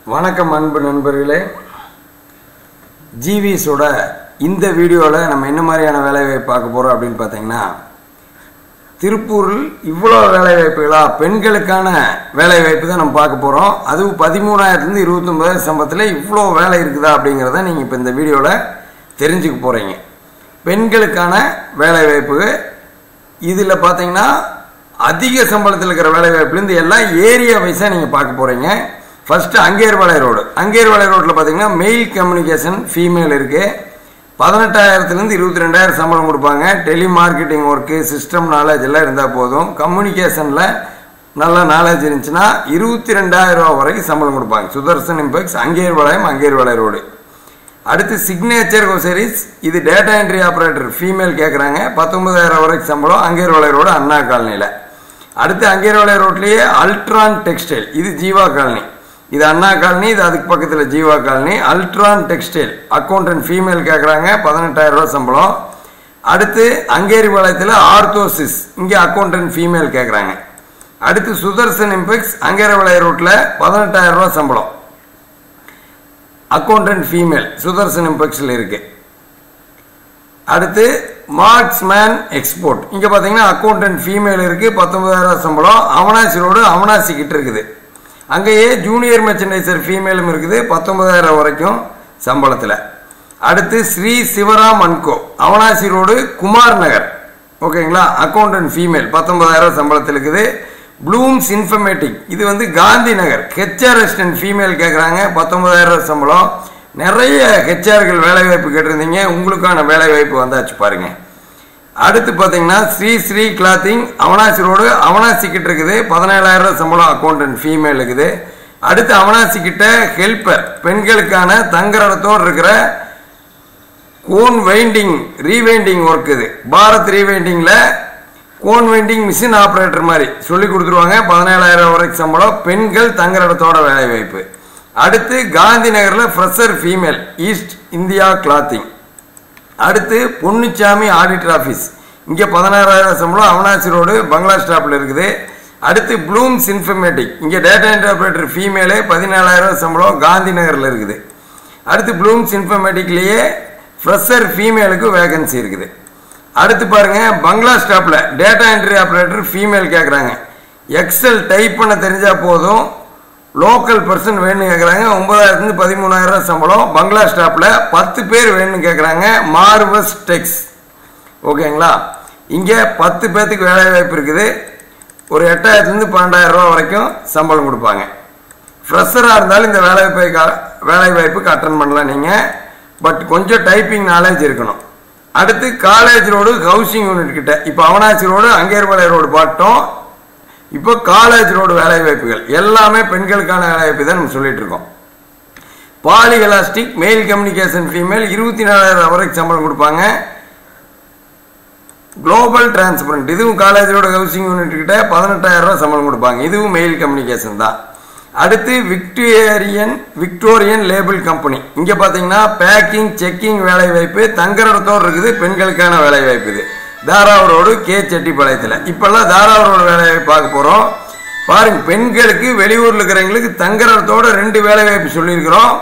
வணக்கம் அன்பு நண்பர்களே ஜிவிஸோட இந்த வீடியோவில் நம்ம என்ன மாதிரியான வேலைவாய்ப்பு பார்க்க போகிறோம் அப்படின்னு பார்த்தீங்கன்னா திருப்பூரில் இவ்வளோ வேலைவாய்ப்புகளா பெண்களுக்கான வேலைவாய்ப்பு தான் நம்ம பார்க்க போகிறோம் அதுவும் பதிமூணாயிரத்துலேருந்து இருபத்தொம்பதாயிரம் சம்பளத்தில் இவ்வளோ வேலை இருக்குதா அப்படிங்கிறத நீங்கள் இப்போ இந்த வீடியோவில் தெரிஞ்சுக்க போகிறீங்க பெண்களுக்கான வேலைவாய்ப்பு இதில் பார்த்தீங்கன்னா அதிக சம்பளத்தில் இருக்கிற வேலைவாய்ப்புலேருந்து எல்லாம் ஏரியா வைஸாக நீங்கள் பார்க்க போகிறீங்க ஃபர்ஸ்ட் அங்கேர்வாலை ரோடு அங்கேர்வாலை ரோட்டில் பார்த்தீங்கன்னா மெயில் கம்யூனிகேஷன் ஃபீமேல் இருக்குது பதினெட்டாயிரத்துலேருந்து இருபத்தி ரெண்டாயிரம் சம்பளம் கொடுப்பாங்க telemarketing work system knowledge எல்லாம் இருந்தால் போதும் கம்யூனிகேஷனில் நல்ல நாலேஜ் இருந்துச்சுன்னா இருபத்தி ரெண்டாயிரம் ரூபா வரைக்கும் சம்பளம் கொடுப்பாங்க சுதர்சன் இம்பெக்ஸ் அங்கேர்வாளையம் அங்கேர்வாலை ரோடு அடுத்து சிக்னேச்சர் கோசரிஸ் இது டேட்டா என்ட்ரி ஆப்ரேட்டர் ஃபீமேல் கேட்குறாங்க பத்தொன்பதாயிரம் வரைக்கும் சம்பளம் அங்கேர்வாலை ரோடு அண்ணா காலனியில் அடுத்து அங்கேர்வாலை ரோட்லேயே அல்ட்ரான் டெக்ஸ்டைல் இது ஜீவா காலனி இது அண்ணா காலனி இது அதுக்கு பக்கத்தில் Jeeva colony Ultron textile accountant female கேட்குறாங்க பதினெட்டாயிரம் ரூபா சம்பளம் அடுத்து அங்கேரி பாளையத்தில் ஆர்த்தோசிஸ் இங்கே அக்கௌண்டன்ட் ஃபீமேல் கேட்குறாங்க அடுத்து சுதர்சன் இம்பெக்ஸ் அங்கேரவளை ரோட்டில் பதினெட்டாயிரம் ரூபா சம்பளம் அக்கௌண்டன்ட் ஃபீமேல் சுதர்சன் இம்பெக்ஸில் இருக்கு அடுத்து மார்க்ஸ்மேன் எக்ஸ்போர்ட் இங்கே பார்த்தீங்கன்னா அக்கௌண்டன்ட் ஃபீமேல் இருக்கு பத்தொன்பதாயிரம் சம்பளம் அவனாசி ரோடு அவனாசி கிட்ட இருக்குது அங்கேயே ஜூனியர் மெர்ச்சன்டைசர் ஃபீமேலும் இருக்குது பத்தொன்பதாயிரம் வரைக்கும் சம்பளத்தில் அடுத்து ஸ்ரீ சிவராம் அன்கோ அவனாசி ரோடு குமார் நகர் ஓகேங்களா அக்கௌண்டன்ட் ஃபீமேல் பத்தொன்பதாயிரம் சம்பளத்தில் இருக்குது ப்ளூம்ஸ் இன்ஃபர்மேட்டிக் இது வந்து Gandhi Nagar HR assistant female கேட்குறாங்க பத்தொன்பதாயிரம் சம்பளம் நிறைய ஹெச்ஆர்கள் வேலைவாய்ப்பு கேட்டிருந்தீங்க உங்களுக்கான வேலைவாய்ப்பு வந்தாச்சு பாருங்க அடுத்து பார்த்தீங்கன்னா ஸ்ரீ ஸ்ரீ கிளாத்திங் அவனாசி ரோடு அவனாசி கிட்ட இருக்குது பதினேழாயிரம் ரூபாய் சம்பளம் அக்கௌண்டன்ட் ஃபீமேல் இருக்குது அடுத்து அவனாசி கிட்ட ஹெல்ப்பர் பெண்களுக்கான தங்குறடத்தோடு இருக்கிற கோன் வைண்டிங் ரீவைண்டிங் ஒர்க் இது பாரத் ரீவைண்டிங்கில் கோன் வைண்டிங் மிஷின் ஆப்ரேட்டர் மாதிரி சொல்லி கொடுத்துருவாங்க பதினேழாயிரம் வரைக்கும் சம்பளம் பெண்கள் தங்குற இடத்தோட வேலை வாய்ப்பு அடுத்து காந்தி நகரில் fresher female East India clothing அடுத்து பொன்னுச்சாமி ஆடிட்டர் ஆஃபீஸ் இங்கே பதினாறாயிரம் சம்பளம் அவனாசி ரோடு பங்களா ஸ்டாப்பில் இருக்குது அடுத்து ப்ளூம்ஸ் இன்ஃபர்மேட்டிக் இங்கே டேட்டா என்ட்ரி ஆப்ரேட்டர் ஃபீமேலே பதினேழாயிரம் சம்பளம் காந்தி நகரில் இருக்குது அடுத்து ப்ளூம்ஸ் இன்ஃபர்மேட்டிக்லேயே ஃப்ரெஷர் ஃபீமேலுக்கு வேகன்சி இருக்குது அடுத்து பாருங்க பங்களா ஸ்டாப்பில் டேட்டா என்ட்ரி ஆப்ரேட்டர் ஃபீமேல் கேட்குறாங்க எக்ஸல் டைப் பண்ண தெரிஞ்சால் போதும் லோக்கல் பர்சன் வேணும்னு கேட்குறாங்க ஒன்பதாயிரத்துலேருந்து பதிமூணாயிரம் சம்பளம் பங்களா ஸ்டாப்பில் பத்து பேர் வேணும்னு கேட்குறாங்க மார்வஸ் டெக்ஸ் ஓகேங்களா இங்கே பத்து பேர்த்துக்கு வேலை வாய்ப்பு இருக்குது ஒரு எட்டாயிரத்துலேருந்து பன்னெண்டாயிரம் ரூபா வரைக்கும் சம்பளம் கொடுப்பாங்க ஃப்ரெஷராக இருந்தாலும் இந்த வேலை வாய்ப்பை வேலை வாய்ப்புக்கு அட்டன் பண்ணலாம் நீங்கள் பட் கொஞ்சம் டைப்பிங் நாலேஜ் இருக்கணும் அடுத்து காலேஜ் ரோடு ஹவுசிங் யூனிட் கிட்ட இப்போ அவனாசி ரோடு அங்கேர்பாளைய ரோடு பாட்டோம் இப்போ காலேஜ் ரோடு வேலை வாய்ப்புகள் எல்லாமே பெண்களுக்கான வேலை வாய்ப்பு தான் நம்ம சொல்லிட்டு இருக்கோம் poly elastic mail communication female இருபத்தி நாலாயிரம் வரைக்கும் சம்பளம் கொடுப்பாங்க குளோபல் டிரான்ஸ்பரண்ட் இதுவும் காலேஜ் ரோடு ஹவுசிங் யூனிட் கிட்ட பதினெட்டாயிரம் ரூபாய் சம்பளம் கொடுப்பாங்க இதுவும் மெயில் கம்யூனிகேஷன் தான் அடுத்து விக்டோரியன் விக்டோரியன் லேபிள் கம்பெனி இங்கே பார்த்தீங்கன்னா பேக்கிங் செக்கிங் வேலை வாய்ப்பு தங்குறதோடு இருக்குது பெண்களுக்கான வேலை வாய்ப்பு இது தாராவூர் ரோடு கே செட்டிப்பாளையத்தில் இப்போல்லாம் தாராவூர் ரோடு வேலை வாய்ப்பு பார்க்க போகிறோம் பாருங்க பெண்களுக்கு வெளியூரில் இருக்கிறவங்களுக்கு தங்குறதோட ரெண்டு வேலை வாய்ப்பு சொல்லியிருக்கிறோம்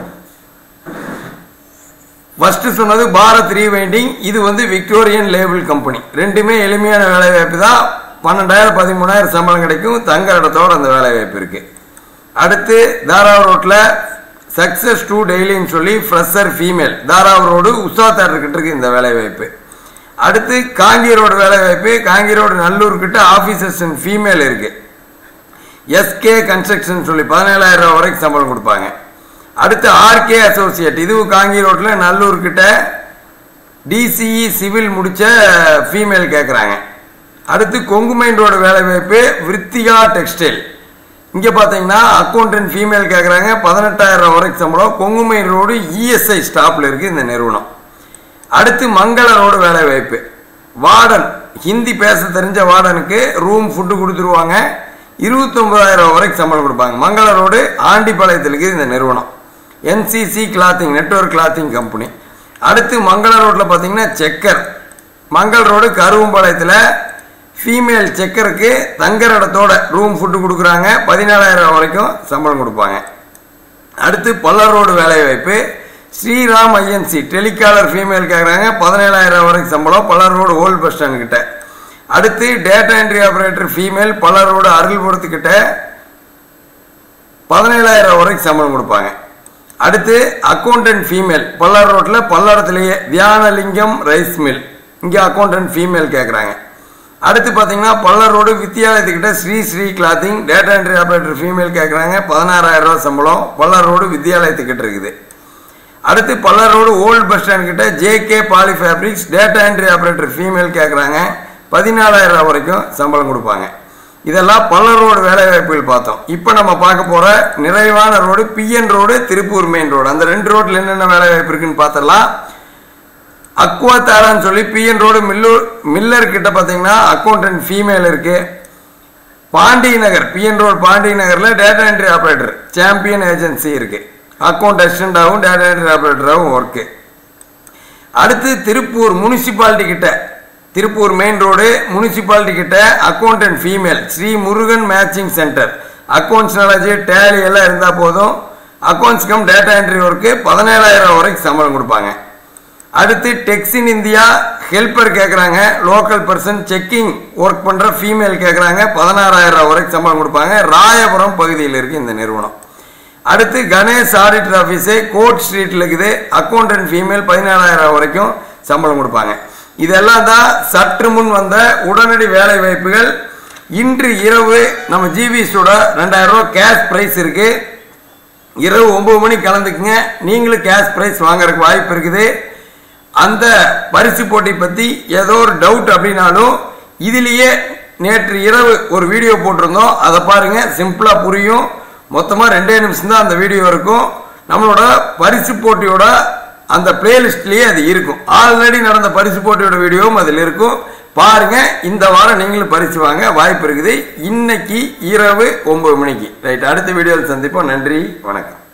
ஃபர்ஸ்ட் சொன்னது பாரத் ரீவைண்டிங் இது வந்து விக்டோரியன் லேபிள் கம்பெனி ரெண்டுமே எளிமையான வேலை வாய்ப்பு தான் பன்னெண்டாயிரம் பதிமூணாயிரம் சம்பளம் கிடைக்கும் தங்குற இடத்தோட அந்த வேலை வாய்ப்பு இருக்குது அடுத்து தாராவூர் ரோட்டில் சக்சஸ் டூ டெய்லின்னு சொல்லி fresher female Tharavur road Usha theatre கிட்ட இருக்கு இந்த வேலை வாய்ப்பு அடுத்து காங்கி ரோடு வேலை வாய்ப்பு காங்கி ரோடு நல்லூர் கிட்ட ஆஃபீஸர்ஸ் ஃபீமேல் இருக்கு எஸ்கே கன்ஸ்ட்ரக்ஷன் சொல்லி பதினேழாயிரம் ரூபா வரைக்கும் சம்பளம் கொடுப்பாங்க அடுத்து ஆர்கே அசோசியேட் இதுவும் காங்கி ரோட்டில் நல்லூர் கிட்ட டிசிஇ சிவில் முடிச்ச ஃபீமேல் கேட்குறாங்க அடுத்து கொங்குமைன் ரோடு வேலை வாய்ப்பு விருத்திகா டெக்ஸ்டைல் இங்கே பார்த்தீங்கன்னா அக்கௌண்டன்ட் ஃபீமேல் கேட்குறாங்க பதினெட்டாயிரம் வரைக்கும் சம்பளம் கொங்குமை ரோடு இஎஸ்ஐ ஸ்டாப்பில் இருக்குது இந்த நிறுவனம் அடுத்து மங்கள ரோடு வேலை வாய்ப்பு வார்டன் ஹிந்தி பேச தெரிஞ்ச வார்டனுக்கு ரூம் ஃபுட்டு கொடுத்துருவாங்க இருபத்தொம்பதாயிரம் வரைக்கும் சம்பளம் கொடுப்பாங்க மங்கள ரோடு ஆண்டிப்பாளையத்தில் இருக்குது இந்த நிறுவனம் NCC clothing network clothing company அடுத்து மங்கள ரோட்டில் பார்த்தீங்கன்னா செக்கர் மங்கள் ரோடு கருவம்பாளையத்தில் ஃபீமேல் செக்கருக்கு தங்குற இடத்தோட ரூம் ஃபுட்டு கொடுக்குறாங்க பதினேழாயிரம் வரைக்கும் சம்பளம் கொடுப்பாங்க அடுத்து பல்லரோடு வேலைவாய்ப்பு ஸ்ரீராம் ஐஎன்சி டெலிகாலர் ஃபீமேல் கேட்குறாங்க பதினேழாயிரம் வரைக்கும் சம்பளம் பல்லரோடு ஓல்டு பஸ் ஸ்டாண்ட் கிட்ட அடுத்து டேட்டா என்ட்ரி ஆபரேட்டர் ஃபீமேல் பல்லரோடு அருள்புரத்துக்கிட்ட பதினேழாயிரம் வரைக்கும் சம்பளம் கொடுப்பாங்க அடுத்து அக்கௌண்டன்ட் ஃபீமேல் பல்லார் ரோட்டில் பல்லாரத்திலேயே தியானலிங்கம் ரைஸ் மில் இங்கே அக்கௌண்டன்ட் ஃபீமேல் கேட்குறாங்க அடுத்து பார்த்தீங்கன்னா பல்லர் ரோடு வித்தியாலயத்துக்கிட்ட Sri Sri clothing data entry operator female கேட்குறாங்க பதினாறாயிரம் ரூபா சம்பளம் பல்லர் ரோடு வித்தியாலயத்துக்கிட்ட இருக்குது அடுத்து பல்லர் ரோடு ஓல்டு பஸ் ஸ்டாண்ட் கிட்ட JK poly fabrics data entry operator female கேட்குறாங்க பதினாலாயிரம் ரூபா வரைக்கும் சம்பளம் கொடுப்பாங்க இதெல்லாம் பல்லர் ரோடு வேலைவாய்ப்புகள் பார்த்தோம் இப்போ நம்ம பார்க்க போகிற நிறைவான road PN road Tiruppur main road அந்த ரெண்டு ரோட்டில் என்னென்ன வேலைவாய்ப்பு இருக்குன்னு பார்த்துடலாம் அக்வா தாரான்னு சொல்லி பிஎன் ரோடு மில்லூர் மில்லர் கிட்ட பார்த்தீங்கன்னா அக்கௌண்டன்ட் ஃபீமேல் இருக்கு பாண்டி நகர் பிஎன் ரோடு பாண்டி நகரில் data entry operator champion agency இருக்கு அக்கௌண்ட் அசிஸ்டண்டாகவும் டேட்டா என்ட்ரி ஆப்ரேட்டராகவும் ஒர்க்கு அடுத்து திருப்பூர் முனிசிபாலிட்டி கிட்ட திருப்பூர் மெயின் ரோடு முனிசிபாலிட்டி கிட்ட accountant female Shri Murugan matching centre accounts knowledge Tally எல்லாம் இருந்தால் போதும் accounts cum data entry work பதினேழாயிரம் வரைக்கும் சம்பளம் கொடுப்பாங்க அடுத்து டெக்ஸின் இந்தியா ஹெல்ப்பர் கேட்குறாங்க லோக்கல் பர்சன் செக்கிங் ஒர்க் பண்ணுற ஃபீமேல் கேட்குறாங்க பதினாறாயிரம் வரைக்கும் சம்பளம் கொடுப்பாங்க ராயபுரம் பகுதியில் இருக்குது இந்த நிறுவனம் அடுத்து கணேஷ் ஆடிட்டர் ஆஃபீஸு கோட் ஸ்ட்ரீட்டில் இருக்குது அக்கௌண்டன்ட் ஃபீமேல் பதினேழாயிரம் வரைக்கும் சம்பளம் கொடுப்பாங்க இதெல்லாம் தான் சற்று முன் வந்த உடனடி வேலை வாய்ப்புகள் இன்று இரவு நம்ம ஜிபிஎஸோட ரெண்டாயிரம் ரூபா கேஷ் ப்ரைஸ் இருக்கு இரவு ஒன்பது மணிக்கு கலந்துக்குங்க நீங்களும் கேஷ் ப்ரைஸ் வாங்குறதுக்கு வாய்ப்பு இருக்குது அந்த பரிசு போட்டி பற்றி ஏதோ ஒரு டவுட் அப்படின்னாலும் இதுலேயே நேற்று இரவு ஒரு வீடியோ போட்டிருந்தோம் அதை பாருங்க சிம்பிளாக புரியும் மொத்தமாக ரெண்டே நிமிஷம் தான் அந்த வீடியோ இருக்கும் நம்மளோட பரிசு போட்டியோட அந்த பிளேலிஸ்ட்லேயே அது இருக்கும் ஆல்ரெடி நடந்த பரிசு போட்டியோட வீடியோவும் அதில் இருக்கும் பாருங்க இந்த வாரம் நீங்களும் பரிசு வாங்க வாய்ப்பு இருக்குது இன்னைக்கு இரவு ஒன்பது மணிக்கு ரைட் அடுத்த வீடியோவில் சந்திப்போம் நன்றி வணக்கம்